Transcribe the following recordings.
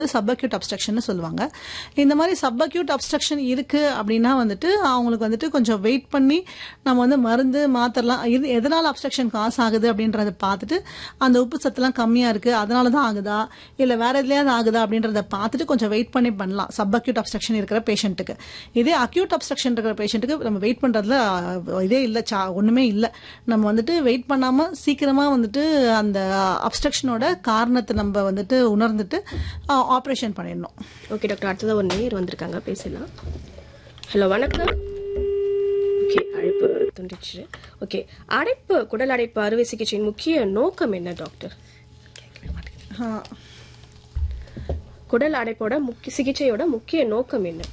subacute obstruction சொல்லுவாங்க இந்த மாதிரி சப்அக்யூட் அப்ஸ்ட்ரக்ஷன் இருக்கு அப்படின்னா வந்துட்டு அவங்களுக்கு வந்துட்டு கொஞ்சம் வெயிட் பண்ணி நம்ம வந்து மருந்து மாத்திரலாம் இது எதனால அப்ஸ்ட்ரக்ஷன் காசு ஆகுது அப்படின்றத பார்த்துட்டு அந்த உப்பு சத்துலாம் கம்மியா இருக்கு அதனால தான் ஆகுதா இல்ல வேற எதுலயாவது ஆகுதா அப்படின்றத பார்த்துட்டு கொஞ்சம் வெயிட் பண்ணி பண்ணலாம் சப்அக்யூட் அப்ஸ்ட்ரக்ஷன் இருக்கிற பேஷண்ட்டுக்கு இதே அக்யூட் அப்ஸ்ட்ரக்ஷன் இருக்கிற பேஷண்ட்டுக்கு நம்ம வெயிட் பண்றதுல அஹ், இதே இல்லை சா ஒண்ணுமே இல்லை நம்ம வந்துட்டு வெயிட் பண்ணாம சீக்கிரமா வந்துட்டு அந்த அப்ஸ்ட்ரக்ஷனோட காரணத்தை நம்ம வந்துட்டு உணர்ந்துட்டு ஆப்ரேஷன் பண்ணிடணும் ஓகே டாக்டர் அடுத்ததாக ஒரு நேயர் வந்திருக்காங்க பேசலாம் ஹலோ வணக்கம் ஓகே அழைப்பு துண்டிச்சு ஓகே அடைப்பு குடல் அடைப்பு அறுவை சிகிச்சையின் முக்கிய நோக்கம் என்ன டாக்டர் ஆஹ், குடல் அடைப்போட முக்கிய சிகிச்சையோட முக்கிய நோக்கம் என்ன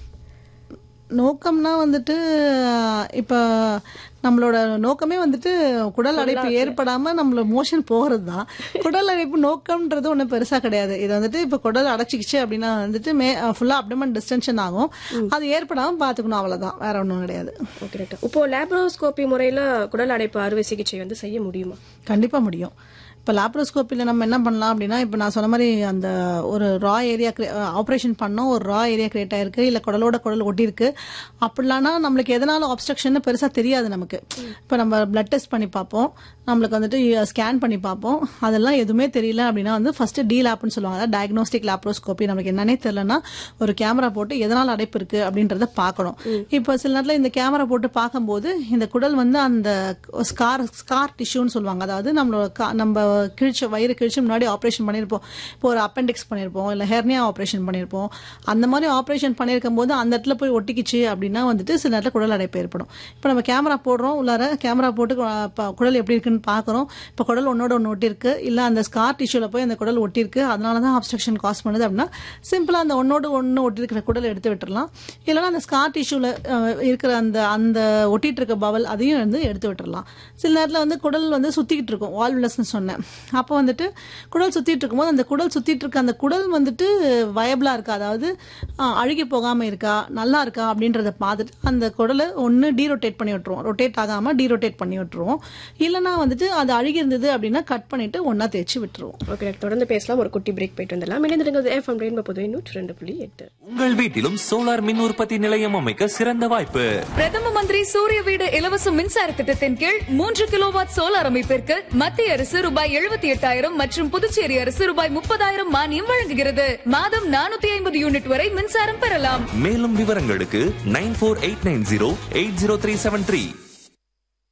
நோக்கம்னா வந்துட்டு அஹ், இப்ப நம்மளோட நோக்கமே வந்துட்டு குடல் அடைப்பு ஏற்படாம நம்மள மோஷன் போகிறது தான் குடல் அடைப்பு நோக்கம்ன்றது ஒன்றும் பெருசா கிடையாது இது வந்துட்டு இப்ப குடல் அடைச்சிக்கிச்சு அப்படின்னா வந்துட்டு மே ஃபுல்லா அப்டமன் டிஸ்டென்ஷன் ஆகும் அது ஏற்படாம பாத்துக்கணும் அவ்வளவுதான் வேற ஒன்றும் கிடையாது ஓகே டாக்டர் இப்போ லேப்ரோஸ்கோபி முறையில் குடல் அடைப்பு அறுவை சிகிச்சை வந்து செய்ய முடியுமா கண்டிப்பா முடியும் இப்போ லாப்ரோஸ்கோப்பியில் நம்ம என்ன பண்ணலாம் அப்படின்னா இப்போ நான் சொன்ன மாதிரி அந்த ஒரு ரா ஏரியா ஆப்ரேஷன் பண்ணோம் ஒரு ரா ஏரியா கிரியேட் ஆயிருக்கு இல்லை குடலோட குடல் ஒட்டியிருக்கு அப்படிலானா நம்மளுக்கு எதனால ஆப்ஸ்ட்ரக்ஷன் பெருசாக தெரியாது நமக்கு இப்போ நம்ம பிளட் டெஸ்ட் பண்ணி பார்ப்போம் நம்மளுக்கு வந்துட்டு ஸ்கேன் பண்ணி பார்ப்போம் அதெல்லாம் எதுவுமே தெரியல அப்படின்னா வந்து ஃபர்ஸ்ட் டி லேப்னு சொல்லுவாங்க அதாவது டயக்னோஸ்டிக் லாப்ரோஸ்கோப்பி நமக்கு என்னன்னே தெரியலனா ஒரு கேமரா போட்டு எதனால் அடைப்பு இருக்கு அப்படின்றத பார்க்கணும் இப்போ சில நேரத்தில் இந்த கேமரா போட்டு பார்க்கும்போது இந்த குடல் வந்து அந்த ஸ்கார் ஸ்கார் டிஷ்யூன்னு சொல்லுவாங்க அதாவது நம்மளோட கா- நம்ம கிழிச்ச வயிறு கிழிச்சு முன்னாடி ஆப்ரேஷன் பண்ணியிருப்போம் இப்போ ஒரு அப்பெண்டிக்ஸ் பண்ணியிருப்போம் இல்லை ஹெர்னியா ஆப்ரேஷன் பண்ணியிருப்போம் அந்த மாதிரி ஆப்ரேஷன் பண்ணியிருக்கும் போது அந்த இடத்துல போய் ஒட்டிக்கிச்சு அப்படின்னா வந்துட்டு சில நேரத்தில் குடல் அடைப்பு ஏற்படும் இப்போ நம்ம கேமரா போடுறோம் உள்ளார கேமரா போட்டு கு- ப- குடல் எப்படி இருக்குன்னு பார்க்குறோம் இப்போ குடல் ஒன்னோட ஒன்று ஒட்டியிருக்கு இல்லை அந்த ஸ்கார் டிஷ்யூவில் போய் அந்த குடல் ஒட்டியிருக்கு அதனால தான் அப்ஸ்ட்ரக்ஷன் காஸ் பண்ணுது அப்படின்னா சிம்பிளாக அந்த ஒன்னோடு ஒன்று ஒட்டியிருக்கிற குடல் எடுத்து விட்டுறலாம் இல்லைன்னா அந்த ஸ்கார் டிஷ்யூவில் இருக்கிற அந்த அந்த ஒட்டிட்டு இருக்க பவல் அதையும் வந்து எடுத்து விட்டுறலாம் சில நேரத்தில் வந்து குடல் வந்து சுற்றிக்கிட்டு இருக்கும் வால்விலஸ்ன்னு சொன்னேன் அப்போ வந்துட்டு குடல் சுற்றிட்டு இருக்கும்போது அந்த குடல் சுற்றிட்டு இருக்க அந்த குடல் வந்துட்டு வயபிளாக இருக்கா அதாவது அஹ், அழுகி போகாமல் இருக்கா நல்லா இருக்கா அப்படின்றத பார்த்துட்டு அந்த குடலை ஒன்று டீரோட்டேட் பண்ணி விட்டுருவோம் ரொட்டேட் ஆகாமல் டீரோட்டேட் பண்ணி விட்டுருவோம் இல்லைன்னா வந்துட்டு அது அழுகி இருந்தது அப்படின்னா கட் பண்ணிட்டு ஒன்றா தேய்ச்சி விட்டுருவோம் ஓகே டாக்டர் தொடர்ந்து பேசலாம் ஒரு குட்டி பிரேக் போயிட்டு வந்துடலாம் இணைந்திருக்கிறது எஃப்எம் ரெயின்போ புதுவை நூற்றி ரெண்டு புள்ளி எட்டு உங்கள் வீட்டிலும் சோலார் மின் உற்பத்தி நிலையம் அமைக்க சிறந்த வாய்ப்பு பிரதம மந்திரி சூரிய வீடு இலவச மின்சார திட்டத்தின் கீழ் மூன்று கிலோவாட் சோலார் அமைப்பிற்கு மத்திய அரசு ரூபாய் எழுபத்தி எட்டாயிரம் மற்றும் புதுச்சேரி அரசு ரூபாய் முப்பதாயிரம் மானியம் வழங்குகிறது மாதம் நானூத்தி ஐம்பது யூனிட் வரை மின்சாரம் பெறலாம் மேலும் விவரங்களுக்கு nine four eight nine zero eight zero three seven three